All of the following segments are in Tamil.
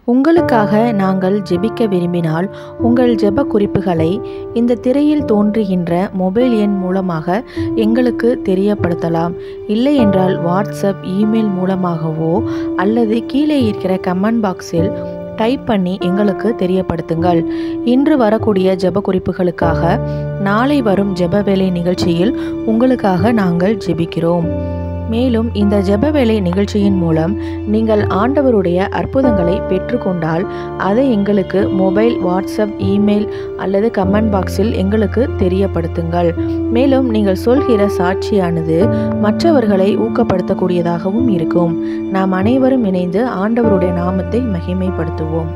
உங்களுக்காக நாங்கள் ஜெபிக்க விரும்பினால் உங்கள் ஜெப குறிப்புகளை இந்த திரையில் தோன்றுகின்ற மொபைல் எண் மூலமாக எங்களுக்கு தெரியப்படுத்தலாம் இல்லை என்றால் வாட்ஸ்அப் இமெயில் மூலமாகவோ அல்லது கீழே இருக்கிற கமெண்ட் பாக்ஸில் டைப் பண்ணி எங்களுக்கு தெரியப்படுத்துங்கள் இன்று வரக்கூடிய ஜெப குறிப்புகளுக்காக நாளை வரும் ஜெப வேலை நிகழ்ச்சியில் உங்களுக்காக நாங்கள் ஜெபிக்கிறோம் மேலும் இந்த ஜெப வேலை நிகழ்ச்சியின் மூலம் நீங்கள் ஆண்டவருடைய அற்புதங்களை பெற்றுக்கொண்டால் அதை எங்களுக்கு மொபைல் வாட்ஸ்அப் இமெயில் அல்லது கமெண்ட் பாக்ஸில் எங்களுக்கு தெரியப்படுத்துங்கள் மேலும் நீங்கள் சொல்கிற சாட்சியானது மற்றவர்களை ஊக்கப்படுத்தக்கூடியதாகவும் இருக்கும் நாம் அனைவரும் இணைந்து ஆண்டவருடைய நாமத்தை மகிமைப்படுத்துவோம்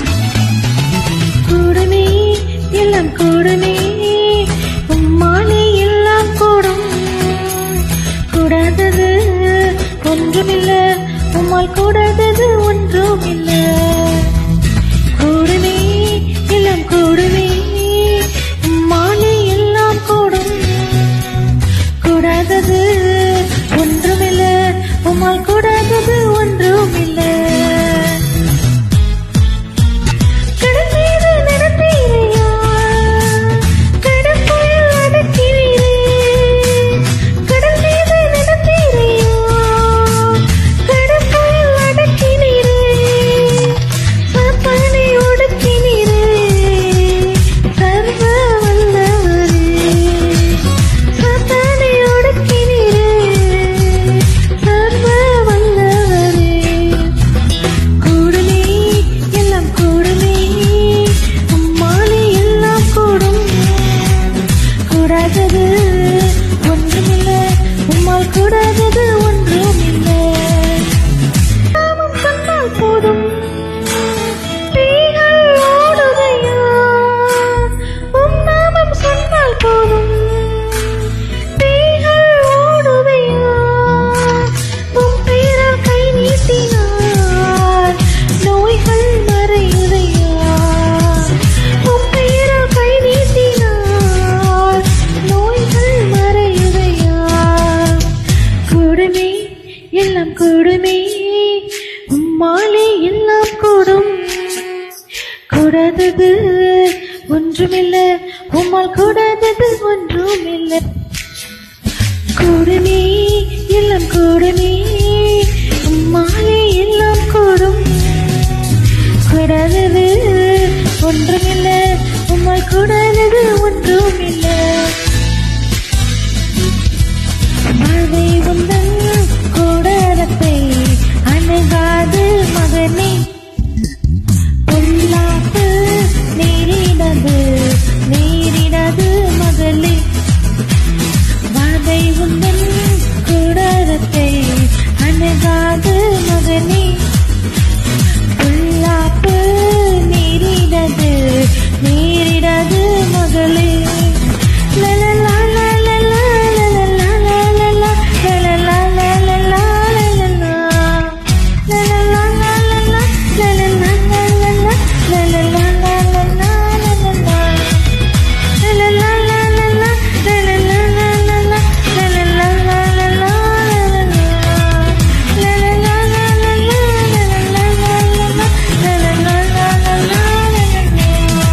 கூடுமே எல்லாம் கூடுமே உம்மாலே எல்லாம் கூடும் கூடாதது ஒன்றுமில்ல உம்மால் கூடாதது ஒன்றுமில்ல கூடுமே எல்லாம் கூடுமே உம்மாலே எல்லாம் கூடும் கூடாதது ஒன்றுமில்ல உம்மால் கூடாதது ஒன்றுமில்ல கடந்தீரு நடந்தீரையா கடற்புயல் அடக்கிறீரே கடந்தீரு நடந்தீரையா கடற்புயல் அடக்கினீரே சாத்தானை ஒடுக்கினீரே சர்வ வல்லவரே சாத்தானை ஒடுக்கினீரே சர்வ வல்லவரே கூடுமே எல்லாம் கூடுமே உம்மாலே எல்லாம் கூடும் கூடாதது ஒன்றுமில்ல உம்மால் கூடாதது ஒன்றுமில்ல நாமம் சொன்னால் போதும் பேய்கள் ஓடுதையா உம் நாமம் சொன்னால் போதும் பேய்கள் ஓடுதையா உம் பெயரால் கை நீட்டினார் நோய்கள் மறையுதையா உம் பெயரால் கை நீட்டினார் நோய்கள் மறையுதையா கூடுமே எல்லாம் கூடுமே உம்மாலே எல்லாம் கூடும் கூடாதது ஒன்றுமில்ல உம்மால் கூடாதது ஒன்றுமில்லை கூடுமே எல்லாம் கூடுமே உம்மாலே எல்லாம் கூடும் கூடாதது ஒன்றுமில்ல உம்மால் கூடாதது ஒன்றுமில்ல மழை உந்தன் கூடாரத்தை அணுகாது மகனே பொல்லாப்பு நேரிடது நேரிடது மகளே வாதை உந்தன் கூடாரத்தை அணுகாது மகனே பொல்லாப்பு நேரிடது நேரிடது மகளே லலலா லலலா லலலா லலலா லலலா லலலா லலலா. லலலா லலலா லலலா லலலா லலலா லலலா லலலா. லலலா லலலா லலலா லலலா லலலா லலலா லலலா. லலலா லலலா லலலா லலலா லலலா லலலா லலலா.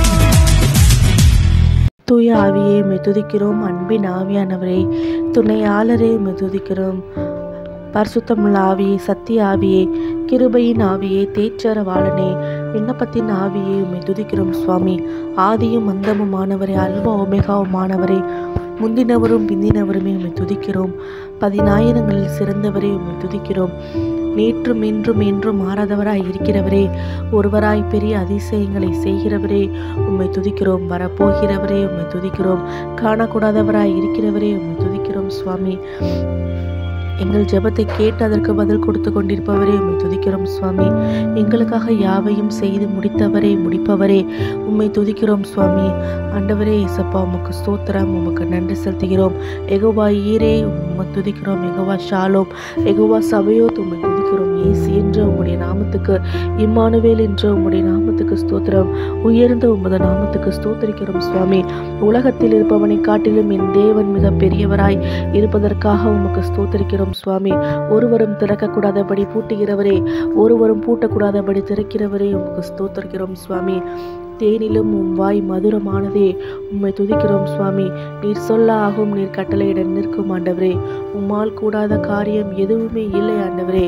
தூய ஆவியே மெதுதிக்கிறோம் அன்பின் ஆவியானவரே துணையாளரே மெதுதிக்கிறோம் பரிசுத்தமுள்ள ஆவியே சத்திய ஆவியே கிருபையின் ஆவியே தேச்சரவாளனே விண்ணப்பத்தின் ஆவியே மெதுதிக்கிறோம் சுவாமி ஆதியும் அந்தமுமானவரே அல்வா ஒமேகாவுமானவரே முந்தினவரும் பிந்தினவருமே உம்மை துதிக்கிறோம் பதினாயிரங்களில் சிறந்தவரே உம்மை துதிக்கிறோம் நேற்றும் இன்றும் என்றும் மாறாதவராய் இருக்கிறவரே ஒருவராய் பெரிய அதிசயங்களை செய்கிறவரே உம்மை துதிக்கிறோம் வரப்போகிறவரே உம்மை துதிக்கிறோம் காணக்கூடாதவராய் இருக்கிறவரே உம்மை துதிக்கிறோம் சுவாமி எங்கள் ஜெபத்தை கேட்டு அதற்கு பதில் கொடுத்து கொண்டிருப்பவரே உம்மை துதிக்கிறோம் சுவாமி எங்களுக்காக யாவையும் செய்து முடித்தவரே முடிப்பவரே உம்மை துதிக்கிறோம் சுவாமி ஆண்டவரே இசப்பா உமக்கு ஸ்தோத்திரம் உமக்கு நன்றி செலுத்துகிறோம் எகோபா ஈரே உம்மை உம்மை துதிக்கிறோம் எகோவா ஷாலோம் எகோவா சபையோத் உம்மை துதிக்கிறோம் இயேசு என்ற உம்முடைய நாமத்துக்கு இம்மானுவேல் என்ற உம்முடைய நாமத்துக்கு ஸ்தோத்திரம் உயர்ந்த உமது நாமத்துக்கு ஸ்தோத்திரிக்கிறோம் சுவாமி உலகத்தில் இருப்பவனை காட்டிலும் என் தேவன் மிக பெரியவராய் இருப்பதற்காக உமக்கு ஸ்தோத்திரிக்கிறோம் சுவாமி ஒருவரும் திறக்கக்கூடாதபடி பூட்டுகிறவரே ஒருவரும் பூட்டக்கூடாதபடி திறக்கிறவரே உமக்கு ஸ்தோத்திரிக்கிறோம் சுவாமி தேனிலும் உம் வாய் மதுரமானதே உம்மை துதிக்கிறோம் சுவாமி நீர் சொல்ல ஆகும் நீர் கட்டளையிட நிற்கும் ஆண்டவரே உம்மால் கூடாத காரியம் எதுவுமே இல்லை ஆண்டவரே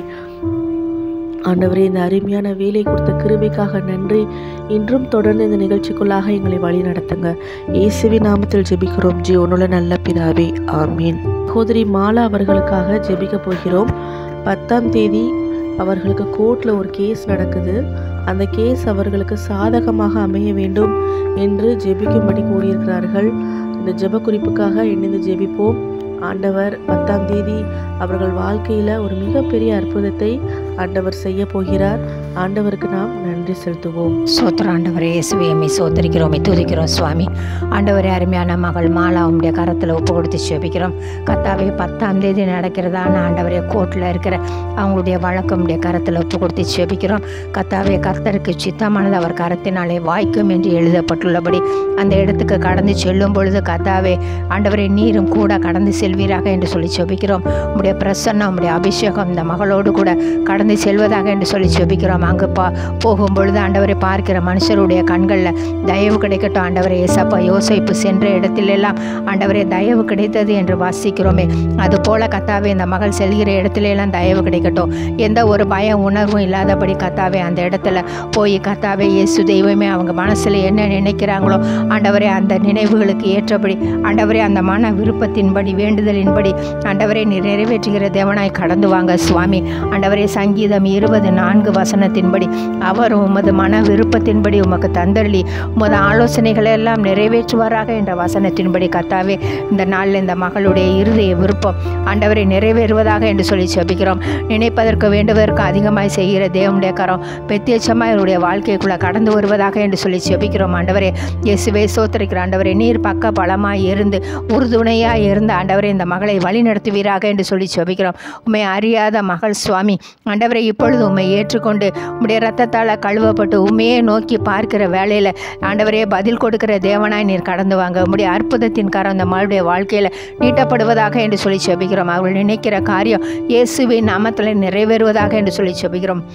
ஆண்டவரே இந்த அருமையான வேலை கொடுத்த கிருபைக்காக நன்றி இன்றும் தொடர்ந்து இந்த நிகழ்ச்சிக்குள்ளாக எங்களை வழி நடத்துங்க இயேசுவி நாமத்தில் ஜெபிக்கிறோம் ஜி ஒன்றுள்ள நல்ல பிதாவே ஆமீன் சகோதரி மாலா அவர்களுக்காக ஜெபிக்க போகிறோம் பத்தாம் தேதி அவர்களுக்கு கோர்ட்டில் ஒரு கேஸ் நடக்குது அந்த கேஸ் அவர்களுக்கு சாதகமாக அமைய வேண்டும் என்று ஜெபிக்கும்படி கூறியிருக்கிறார்கள் இந்த ஜெப குறிப்புக்காக இணைந்து ஜெபிப்போம் ஆண்டவர் பத்தாம் தேதி அவர்கள் வாழ்க்கையில் ஒரு மிகப்பெரிய அற்புதத்தை ஆண்டவர் செய்ய போகிறார் ஆண்டவருக்கு நாம் நன்றி செலுத்துவோம் சோத்திர ஆண்டவரே இயேசுவையம்மை சோத்தரிக்கிறோம் துதிக்கிறோம் சுவாமி ஆண்டவரே அருமையான மகள் மாலா உம்முடைய கரத்தில் ஒப்பு கொடுத்து செபிக்கிறோம் கத்தாவே பத்தாம் தேதி நடக்கிறதான ஆண்டவரே கோர்ட்டில் இருக்கிற அவங்களுடைய வழக்கம் உடைய கரத்தில் ஒப்பு கொடுத்து செபிக்கிறோம் கத்தாவே கர்த்தருக்கு சித்தமானது அவர் கரத்தினாலே வாய்க்கும் என்று எழுதப்பட்டுள்ளபடி அந்த இடத்துக்கு கடந்து செல்லும் பொழுது கத்தாவே ஆண்டவரே நீரும் கூட கடந்து செல்வீராக என்று சொல்லி செபிக்கிறோம் உம்முடைய பிரசன்னம் உம்முடைய அபிஷேகம் இந்த மகளோடு கூட கடந்து செல்வதாக என்று சொல்லி செபிக்கிறோம் அங்கு பா போகும் பொழுது ஆண்டவரை பார்க்கிற மனுஷருடைய கண்களில் தயவு கிடைக்கட்டும் ஆண்டவரை ஏசப்பா யோசிப்பு சென்ற இடத்திலெல்லாம் ஆண்டவரே தயவு கிடைத்தது என்று வாசிக்கிறோமே அதுபோல கத்தாவே இந்த மகள் செல்கிற இடத்துல எல்லாம் தயவு கிடைக்கட்டும் எந்த ஒரு பய உணர்வும் இல்லாதபடி கத்தாவே அந்த இடத்துல போய் கத்தாவே இயேசு தெய்வமே அவங்க மனசில் என்ன நினைக்கிறாங்களோ ஆண்டவரே அந்த நினைவுகளுக்கு ஏற்றபடி ஆண்டவரே அந்த மன விருப்பத்தின்படி வேண்டுதலின்படி ஆண்டவரே நீர் நிறைவேற்றுகிற தேவனாய் கடந்து வாங்க சுவாமி ஆண்டவரே சங்கீதம் இருபது நான்கு வசனத்தின்படி அவர் உமது மன விருப்பத்தின்படி உமக்கு தந்தள்ளி உமது ஆலோசனைகளை எல்லாம் நிறைவேற்றுவாராக என்ற வசனத்தின்படி கத்தாவே இந்த நாளில் இந்த மகளுடைய இருதய விருப்பம் ஆண்டவரை நிறைவேறுவதாக என்று சொல்லி செபிக்கிறோம் நினைப்பதற்கு வேண்டுவதற்கு அதிகமாய் செய்கிற தேவனுடைய கரம் பெத்தியச்சமாக என்னுடைய வாழ்க்கைக்குள்ளே கடந்து வருவதாக என்று சொல்லி செபிக்கிறோம் ஆண்டவரே இயேசுவே சோத்தரிக்கிற ஆண்டவரே நீர் பக்க பலமாய் இருந்து உறுதுணையாக இருந்த ஆண்டவரே இந்த மகளை வழி நடத்துவீராக என்று சொல்லி செபிக்கிறோம் உண்மை அறியாத மகள் சுவாமி ஆண்டவரை இப்பொழுது உண்மை ஏற்றுக்கொண்டு உம்முடைய ரத்தத்தால் கழுவப்பட்டு உண்மையே நோக்கி பார்க்கிற வேலையில் ஆண்டவரே பதில் கொடுக்கிற தேவனாய் நீர் கடந்து வாங்க உம்முடைய அற்புதத்தின் காரம் அந்த மகளுடைய வாழ்க்கையில் நீட்டப்படுவதாக என்று சொல்லி செபிக்கிறோம் அவர்கள் நினைக்கிற காரியம் இயேசுவின் நாமத்தில் நிறைவேறுவதாக என்று சொல்லி செபிக்கிறோம்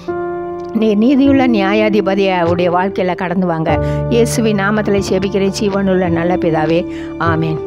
நீ நீதியுள்ள நியாயாதிபதியை அவருடைய வாழ்க்கையில் கடந்து வாங்க இயேசுவின் நாமத்தில் செபிக்கிறேன் ஜீவனுள்ள நல்ல பிதாவே ஆமேன்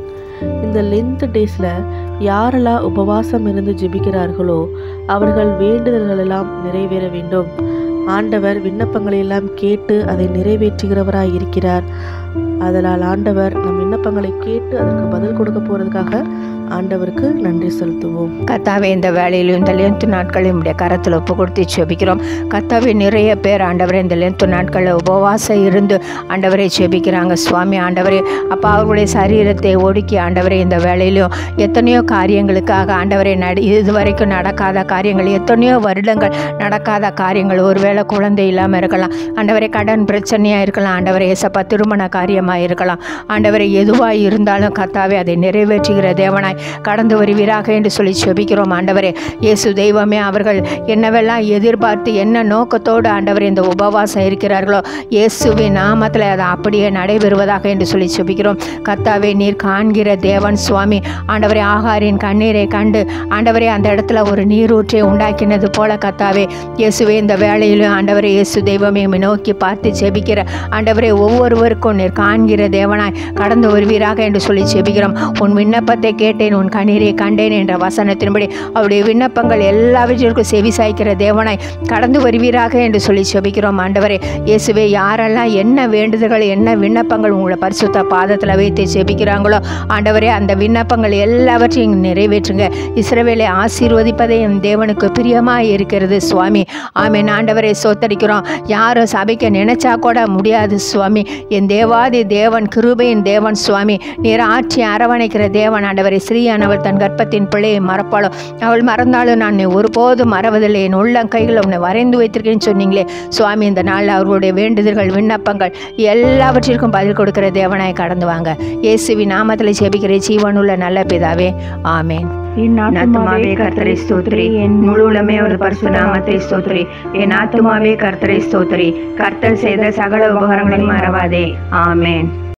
இந்த லென்த் டேஸில் யாரெல்லாம் உபவாசம் இருந்து ஜெபிக்கிறார்களோ அவர்கள் வேண்டுதல்கள் எல்லாம் நிறைவேற வேண்டும் ஆண்டவர் விண்ணப்பங்களை எல்லாம் கேட்டு அதை நிறைவேற்றுகிறவராய் இருக்கிறார் அதனால் ஆண்டவர் நம் விண்ணப்பங்களை கேட்டு அதற்கு பதில் கொடுக்க போகிறதுக்காக ஆண்டவருக்கு நன்றி செலுத்துவோம் கத்தாவே இந்த வேலையிலும் இந்த லென்த்து நாட்களையும் உடைய கரத்தில் ஒப்பு கொடுத்து செபிக்கிறோம் கத்தாவே நிறைய பேர் ஆண்டவரே இந்த லென்த்து நாட்களில் உபவாசம் இருந்து ஆண்டவரை செபிக்கிறாங்க சுவாமி ஆண்டவரே அப்போ அவர்களுடைய சரீரத்தை ஒடுக்கி ஆண்டவரே இந்த வேலையிலும் எத்தனையோ காரியங்களுக்காக ஆண்டவரை நடி இது வரைக்கும் நடக்காத காரியங்கள் எத்தனையோ வருடங்கள் நடக்காத காரியங்கள் ஒருவேளை குழந்தை இல்லாமல் இருக்கலாம் ஆண்டவரே கடன் பிரச்சனையாக இருக்கலாம் ஆண்டவரே ஏசப்பா திருமண காரியமாக இருக்கலாம் ஆண்டவரை எதுவாக இருந்தாலும் கத்தாவே அதை நிறைவேற்றுகிற தேவனாய் கடந்து வருவீராக என்று சொல்லி செபிக்கிறோம் ஆண்டவரே இயேசு தெய்வமே அவர்கள் என்னவெல்லாம் எதிர்பார்த்து என்ன நோக்கத்தோடு ஆண்டவர் இந்த உபவாசம் இருக்கிறார்களோ இயேசுவின் நாமத்தில் அது அப்படியே நடைபெறுவதாக என்று சொல்லி செபிக்கிறோம் கத்தாவே நீர் காண்கிற தேவன் சுவாமி ஆண்டவரே ஆகாரின் கண்ணீரை கண்டு ஆண்டவரே அந்த இடத்துல ஒரு நீரூற்றை உண்டாக்கினது போல கத்தாவே இயேசுவே இந்த வேளையிலும் ஆண்டவரே இயேசு தெய்வமே உம்மை நோக்கி பார்த்து செபிக்கிற ஆண்டவரே ஒவ்வொருவருக்கும் நீர் காண்கிற தேவனாய் கடந்து வருவீராக என்று சொல்லி செபிக்கிறோம் உன் விண்ணப்பத்தை கேட்டேன் உன் கண்ணீரை கண்டேன் என்ற வசனத்தின்படி அவருடைய விண்ணப்பங்கள் எல்லாவற்றிற்கும் செவி சாய்க்கிற தேவனாய் கடந்து வருவீராக என்று சொல்லி செபிக்கிறோம் ஆண்டவரே இயேசுவே யாரெல்லாம் என்ன வேண்டுதல்கள் என்ன விண்ணப்பங்கள் உங்களை பரிசுத்த பாதத்தில் வைத்து செபிக்கிறாங்களோ ஆண்டவரே அந்த விண்ணப்பங்கள் எல்லாவற்றையும் நிறைவேற்றுங்க இஸ்ரவேலை ஆசீர்வதிப்பதே என் தேவனுக்கு பிரியமாக இருக்கிறது சுவாமி ஆமென் ஆண்டவரை சோத்தரிக்கிறோம் யாரும் சபைக்க நினைச்சா கூட முடியாது சுவாமி என் தேவாதி தேவன் கிருபையின் தேவன் சுவாமி நீர் ஆட்சி அரவணைக்கிற தேவன் ஆண்டவரை ஸ்ரீ மரியானவள் தன் கர்ப்பத்தின் பிள்ளையை மறப்பாளோ அவள் மறந்தாலும் நான் உன்னை ஒருபோதும் மறவதில்லை என் உள்ள கையில் உன்னை வரைந்து வைத்திருக்கேன்னு சொன்னீங்களே சுவாமி இந்த நாளில் அவர்களுடைய வேண்டுதல்கள் விண்ணப்பங்கள் எல்லாவற்றிற்கும் பதில் கொடுக்கிற தேவனாய் கடந்து வாங்க இயேசுவி நாமத்தில் ஜெபிக்கிற ஜீவனுள்ள நல்ல பிதாவே ஆமேன் என் ஆத்துமாவே கர்த்தரை ஸ்தோத்ரி என் முழு உளமே ஒரு பரிசு நாமத்தை ஸ்தோத்ரி என் ஆத்துமாவே கர்த்தரை ஸ்தோத்ரி கர்த்தர் செய்த சகல உபகாரங்களையும் மறவாதே ஆமேன்